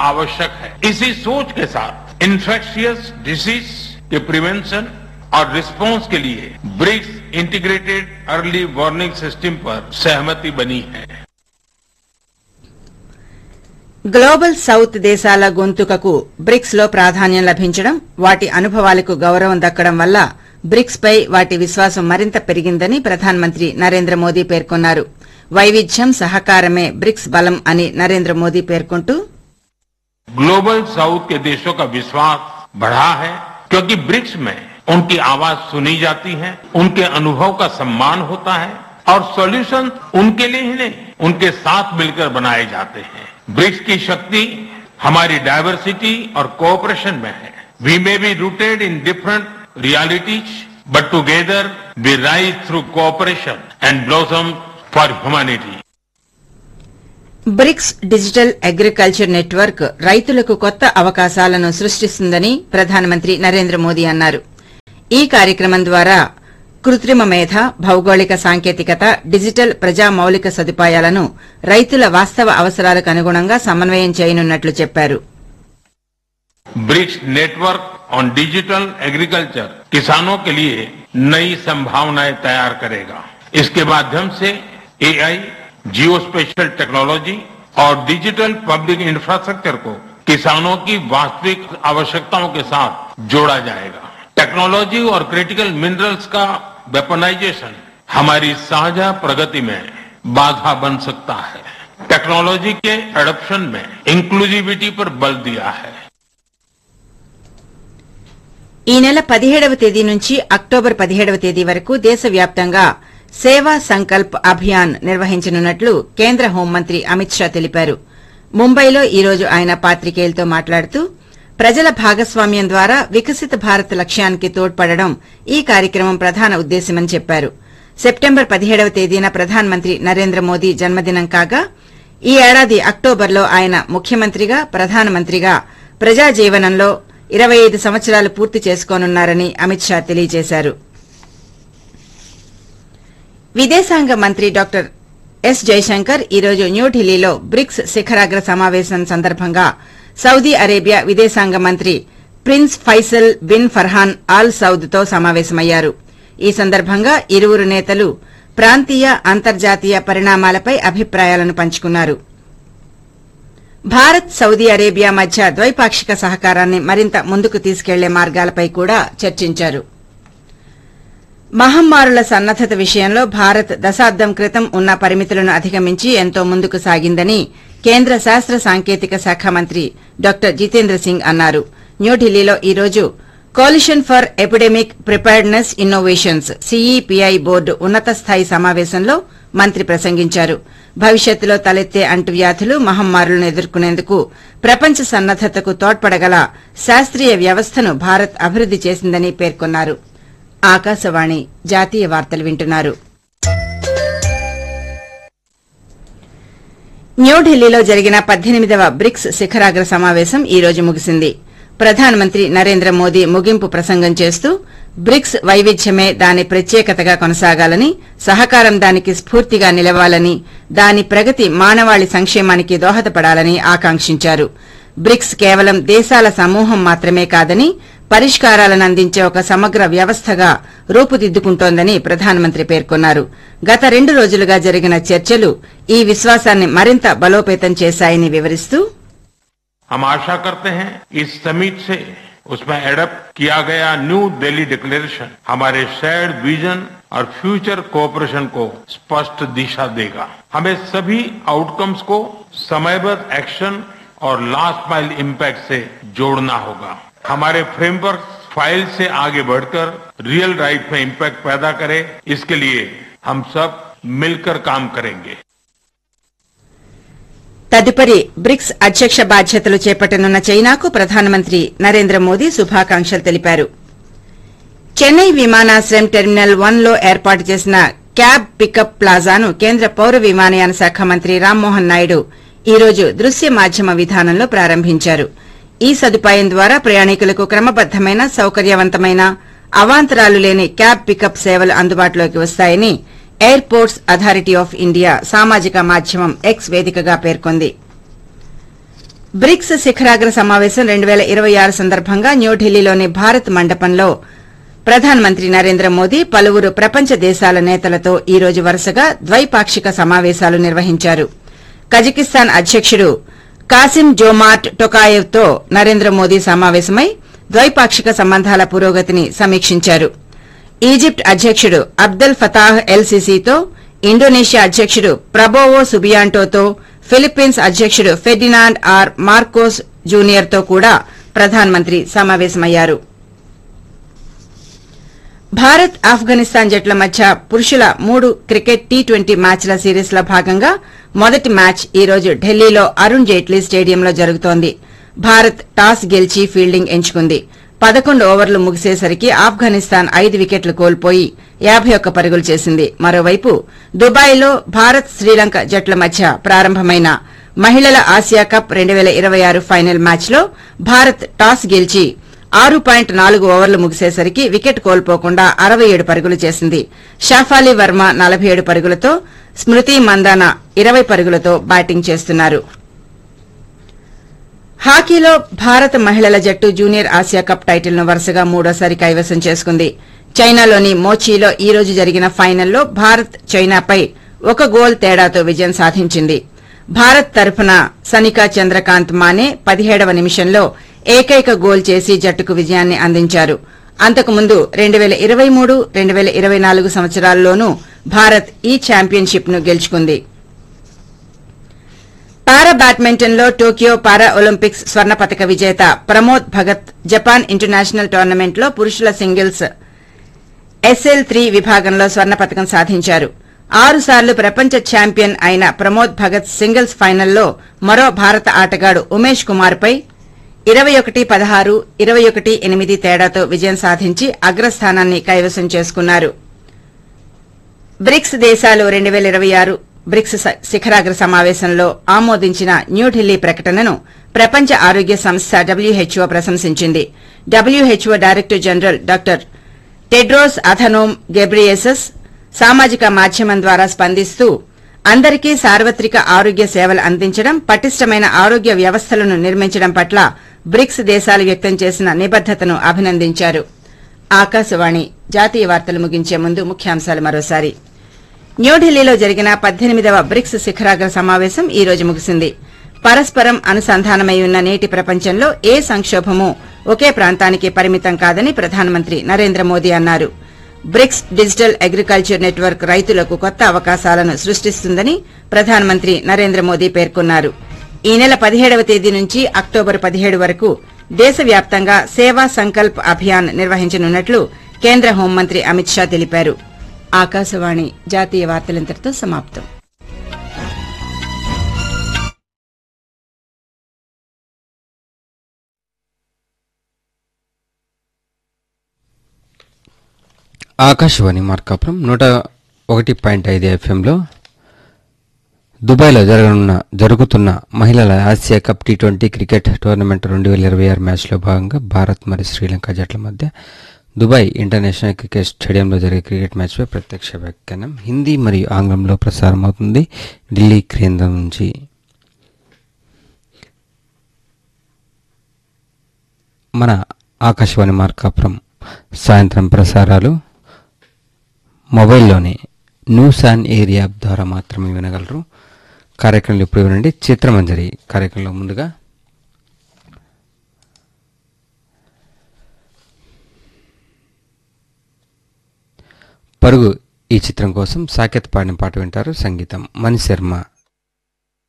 आवश्यक है इसी सोच के साथ इन्फेक्शियस डिसीज के प्रिवेंशन और रिस्पांस के लिए BRICS integrated early warning system पर सहमति बनी है గ్లోబల్ సౌత్ దేశాల గొంతుకకు బ్రిక్స్ లో ప్రాధాన్యం లభించడం వాటి అనుభవాలకు గౌరవం దక్కడం వల్ల బ్రిక్స్ పై వాటి విశ్వాసం మరింత పెరిగిందని ప్రధానమంత్రి నరేంద్ర మోదీ పేర్కొన్నారు వైవిధ్యం సహకారమే బ్రిక్స్ బలం అని నరేంద్ర మోదీ పేర్కొంటూ ग्लोबल साउथ के देशों का विश्वास बढ़ा है क्योंकि ब्रिक्स में उनकी आवाज सुनी जाती है उनके अनुभव का सम्मान होता है और सॉल्यूशन उनके लिए ही नहीं उनके साथ मिलकर बनाए जाते हैं ब्रिक्स की शक्ति हमारी डायवर्सिटी और कोऑपरेशन में है we may be rooted in different realities but together we rise through cooperation and blossom for humanity BRICS digital agriculture network రైతులకు కొత్త అవకాశాలను సృష్టిస్తుందని ప్రధానమంత్రి నరేంద్ర మోదీ అన్నారు ఈ కార్యక్రమం ద్వారా కృత్రిమ మేధ భౌగోళిక సాంకేతికత డిజిటల్ ప్రజా మౌలిక సదుపాయాలను రైతుల వాస్తవ అవసరాలకు అనుగుణంగా సమన్వయం చేయనున్నట్లు చెప్పారు BRICS network on digital agriculture किसानों के लिए नई संभावनाएं तैयार करेगा इसके माध्यम से एआई जियो स्पेशल टेक्नोलॉजी और डिजिटल पब्लिक इंफ्रास्ट्रक्चर को किसानों की वास्तविक आवश्यकताओं के साथ जोड़ा जाएगा टेक्नोलॉजी और क्रिटिकल मिनरल्स का वेपनाइजेशन हमारी साझा प्रगति में बाधा बन सकता है टेक्नोलॉजी के एडप्शन में इंक्लूसिविटी पर बल दिया है ఈ నెల పదిహేడవ తేదీ నుంచి అక్టోబర్ పదిహేడవ తేదీ వరకు దేశవ్యాప్తంగా సేవా సంకల్ప్ అభియాన్ నిర్వహించనున్నట్లు కేంద్ర హోంమంత్రి అమిత్ షా తెలిపారు ముంబైలో ఈ రోజు ఆయన పాత్రికేయులతో మాట్లాడుతూ ప్రజల భాగస్వామ్యం ద్వారా వికసిత భారత్ లక్ష్యానికి తోడ్పడడం ఈ కార్యక్రమం ప్రధాన ఉద్దేశ్యమని చెప్పారు సెప్టెంబర్ పదిహేడవ తేదీన ప్రధానమంత్రి నరేంద్ర మోదీ జన్మదినం కాగా ఈ ఏడాది అక్టోబర్లో ఆయన ముఖ్యమంత్రిగా ప్రధానమంత్రిగా ప్రజా జీవనంలో ఇరవై ఐదు సంవత్సరాలు పూర్తి చేసుకోనున్నారని అమిత్ షా తెలియజేశారు విదేశాంగ మంత్రి డాక్టర్ ఎస్ జైశంకర్ ఈరోజు న్యూఢిల్లీలో బ్రిక్స్ శిఖరాగ్ర సమావేశం సందర్భంగా సౌదీ అరేబియా విదేశాంగ మంత్రి Prince Faisal bin Farhan Al Saud తో సమావేశమయ్యారు ఈ సందర్భంగా ఇరువురు నేతలు ప్రాంతీయ అంతర్జాతీయ పరిణామాలపై అభిప్రాయాలను పంచుకున్నారు భారత్ సౌదీ అరేబియా మధ్య ద్వైపాక్షిక సహకారాన్ని మరింత ముందుకు తీసుకెళ్లే మార్గాలపై కూడా చర్చించారు మహమ్మారుల సన్నద్దత విషయంలో భారత్ దశాబ్దం క్రితం ఉన్న పరిమితులను అధిగమించి ఎంతో ముందుకు సాగిందని కేంద్ర శాస్త్ర సాంకేతిక శాఖ మంత్రి డాక్టర్ జితేంద్ర సింగ్ అన్నారు న్యూఢిల్లీలో ఈ రోజు coalition for epidemic preparedness innovations CEPI board ఉన్నత స్థాయి సమావేశంలో మంత్రి ప్రసంగించారు భవిష్యత్తులో తలెత్తే అంటువ్యాధులు మహమ్మారులను ఎదుర్కొనేందుకు ప్రపంచ సన్నద్దతకు తోడ్పడగల శాస్త్రీయ వ్యవస్థను భారత్ అభివృద్ది చేసిందని పేర్కొన్నారు ఆకాశవాణి జాతీయ వార్తలు వింటున్నారు న్యూఢిల్లీలో జరిగిన పద్దెనిమిదవ బ్రిక్స్ శిఖరాగ్ర సమావేశం ఈ రోజు ముగిసింది ప్రధానమంత్రి నరేంద్ర మోదీ ముగింపు ప్రసంగం చేస్తూ బ్రిక్స్ వైవిధ్యమే దాని ప్రత్యేకతగా కొనసాగాలని సహకారం దానికి స్ఫూర్తిగా నిలవాలని దాని ప్రగతి మానవాళి సంక్షేమానికి దోహదపడాలని ఆకాంక్షించారు బ్రిక్స్ కేవలం దేశాల సమూహం మాత్రమే కాదని పరిష్కారాలను అందించే ఒక సమగ్ర వ్యవస్థగా రూపుదిద్దుకుంటోందని ప్రధానమంత్రి పేర్కొన్నారు గత రెండు రోజులుగా జరిగిన చర్చలు ఈ విశ్వాసాన్ని మరింత బలోపేతం చేశాయని వివరిస్తూ हम आशा करते हैं इस समिट से उसमें एडप्ट किया गया न्यू दिल्ली डिक्लेरेशन हमारे शेयर्ड विजन और फ्यूचर कोऑपरेशन को स्पष्ट दिशा देगा हमें सभी आउटकम्स को समयबद्ध एक्शन और लास्ट माइल इम्पैक्ट से जोड़ना होगा हमारे फ्रेमवर्क फाइल से आगे बढ़कर रियल लाइफ में इम्पैक्ट पैदा करे इसके लिए हम सब मिलकर काम करेंगे తదుపరి బ్రిక్స్ అధ్యక్ష బాధ్యతలు చేపట్టనున్న చైనాకు ప్రధానమంత్రి నరేంద్ర మోదీ శుభాకాంక్షలు తెలిపారు చెన్నై విమానాశ్రయం టెర్మినల్ వన్ లో ఏర్పాటు చేసిన క్యాబ్ పికప్ ప్లాజాను కేంద్ర పౌర విమానయాన శాఖ మంత్రి రామ్మోహన్ నాయుడు ఈ రోజు దృశ్య మాధ్యమ విధానంలో ప్రారంభించారు ఈ సదుపాయం ద్వారా ప్రయాణికులకు క్రమబద్దమైన సౌకర్యవంతమైన అవాంతరాలు లేని క్యాబ్ పికప్ సేవలు అందుబాటులోకి వస్తాయని ఎయిర్పోర్ట్స్ అథారిటీ ఆఫ్ ఇండియా సామాజిక మాధ్యమం ఎక్స్ వేదికగా పేర్కొంది బ్రిక్స్ శిఖరాగ్ర సమావేశం రెండు వేల ఇరవై ఆరు సందర్భంగా న్యూఢిల్లీలోని భారత్ మండపంలో ప్రధానమంత్రి నరేంద్ర మోదీ పలువురు ప్రపంచ దేశాల నేతలతో ఈ రోజు వరుసగా ద్వైపాక్షిక సమావేశాలు నిర్వహించారు కజకిస్తాన్ అధ్యకుడు కాసిం జోమార్ట్ టొకాయెవ్తో నరేంద్ర మోదీ సమావేశమై ద్వైపాక్షిక సంబంధాల పురోగతిని సమీక్షించారు ఈజిప్ట్ అధ్యకుడు అబ్దెల్ ఫతాహ్ ఎల్ సిసితో ఇండోనేషియా అధ్యకుడు ప్రబోవో సుబియాంటోతో ఫిలిప్పీన్స్ అధ్యకుడు ఫెర్డినాండ్ ఆర్ మార్కోస్ జూనియర్తో కూడా ప్రధానమంత్రి సమావేశమయ్యారు భారత్ ఆఫ్ఘనిస్తాన్ జట్ల మధ్య పురుషుల మూడు క్రికెట్ టీ ట్వంటీ మ్యాచ్ల సిరీస్లో భాగంగా మొదటి మ్యాచ్ ఈ రోజు ఢిల్లీలో అరుణ్ జైట్లీ స్టేడియంలో జరుగుతోంది భారత్ టాస్ గెలిచి ఫీల్డింగ్ ఎంచుకుంది పదకొండు ఓవర్లు ముగిసేసరికి ఆఫ్ఘనిస్తాన్ ఐదు వికెట్లు కోల్పోయి యాభై ఒక్క పరుగులు చేసింది మరోవైపు దుబాయ్లో భారత్ శ్రీలంక జట్ల మధ్య ప్రారంభమైన మహిళల ఆసియా కప్ రెండు వేల ఇరవై ఆరు ఫైనల్ మ్యాచ్లో భారత్ టాస్ గెలిచి ఆరు పాయింట్ నాలుగు ఓవర్లు ముగిసేసరికి వికెట్ కోల్పోకుండా అరవై ఏడు పరుగులు చేసింది షాఫాలి వర్మ నలభై ఏడు పరుగులతో స్మృతి మందాన ఇరవై పరుగులతో బ్యాటింగ్ చేస్తున్నారు హాకీలో భారత మహిళల జట్టు జూనియర్ ఆసియా కప్ టైటిల్ను వరుసగా మూడోసారి కైవసం చేసుకుంది చైనాలోని మోచీలో ఈ రోజు జరిగిన ఫైనల్లో భారత్ చైనాపై ఒక గోల్ తేడాతో విజయం సాధించింది భారత్ తరఫున సనికా చంద్రకాంత్ మానే పదిహేడవ నిమిషంలో ఏకైక గోల్ చేసి జట్టుకు విజయాన్ని అందించారు అంతకుముందు రెండు వేల ఇరవై మూడు రెండు వేల ఇరవై నాలుగు సంవత్సరాల్లోనూ భారత్ ఈ ఛాంపియన్షిప్ ను గెలుచుకుంది పారా బ్యాడ్మింటన్ లో టోక్యో పారా ఒలింపిక్స్ స్వర్ణ పతక విజేత Pramod Bhagat Japan international tournament లో పురుషుల సింగిల్స్ ఎస్ఎల్ త్రీ విభాగంలో స్వర్ణ పతకం సాధించారు ఆరు సార్లు ప్రపంచ ఛాంపియన్ అయిన ప్రమోద్ భగత్ సింగిల్స్ ఫైనల్లో మరో భారత ఆటగాడు ఉమేష్ కుమార్ పై ఇరవై ఒకటి పదహారు ఇరవై ఒకటి ఎనిమిది తేడాతో విజయం సాధించి అగ్రస్థానాన్ని కైవసం చేసుకున్నారు బ్రిక్స్ దేశాలు రెండు వేల ఇరవై ఆరు బ్రిక్స్ స- శిఖరాగ్ర సమావేశంలో ఆమోదించిన న్యూఢిల్లీ ప్రకటనను ప్రపంచ ఆరోగ్య సంస్థ డబ్ల్యూహెచ్ఓ ప్రశంసించింది WHO director general doctor Tedros Adhanom Ghebreyesus సామాజిక మాధ్యమం ద్వారా స్పందిస్తూ అందరికీ సార్వత్రిక ఆరోగ్య సేవలు అందించడం పటిష్టమైన ఆరోగ్య వ్యవస్థలను నిర్మించడం పట్ల బ్రిక్స్ దేశాలు వ్యక్తం చేసిన నిబద్దతను అభినందించారు ఆకాశవాణి జాతీయ వార్తలు ముగించే ముందు ముఖ్యాంశాలు మరోసారి న్యూఢిల్లీలో జరిగిన పద్దెనిమిదవ బ్రిక్స్ శిఖరాగ్ర సమావేశం ఈ రోజు ముగిసింది పరస్పరం అనుసంధానమై ఉన్న నేటి ప్రపంచంలో ఏ సంక్షోభమూ ఒకే ప్రాంతానికి పరిమితం కాదని ప్రధానమంత్రి నరేంద్ర మోదీ అన్నారు బ్రిక్స్ డిజిటల్ అగ్రికల్చర్ నెట్వర్క్ రైతులకు కొత్త అవకాశాలను సృష్టిస్తుందని ప్రధానమంత్రి నరేంద్ర మోదీ పేర్కొన్నారు ఈ నెల పదిహేడవ తేదీ నుంచి అక్టోబర్ పదిహేడు వరకు దేశవ్యాప్తంగా సేవా సంకల్ప్ అభియాన్ నిర్వహించనున్నట్లు కేంద్ర హోంమంత్రి అమిత్ షా తెలిపారు ఆకాశవాణి జాతీయ వార్తలింతటితో సమాప్తం ఆకాశవాణి మార్కాపురం నూట ఒకటి పాయింట్ ఐదు ఎఫ్ఎంలో దుబాయ్లో జరగనున్న జరుగుతున్న మహిళల Asia cup T twenty cricket tournament రెండు వేల ఇరవై ఆరు మ్యాచ్లో భాగంగా భారత్ మరియు శ్రీలంక జట్ల మధ్య దుబాయ్ ఇంటర్నేషనల్ క్రికెట్ స్టేడియంలో జరిగే క్రికెట్ మ్యాచ్పై ప్రత్యక్ష వ్యాఖ్యానం హిందీ మరియు ఆంగ్లంలో ప్రసారం అవుతుంది ఢిల్లీ కేంద్రం నుంచి మన ఆకాశవాణి మార్కాపురం సాయంత్రం ప్రసారాలు మొబైల్లోనే న్యూస్ అండ్ ఏరియా యాప్ ద్వారా మాత్రమే వినగలరు కార్యక్రమంలో ఇప్పుడు వినండి చిత్రమంజరి కార్యక్రమంలో ముందుగా పరుగు ఈ చిత్రం కోసం సాకేత్ పాడిన పాట వింటారు సంగీతం మణి శర్మ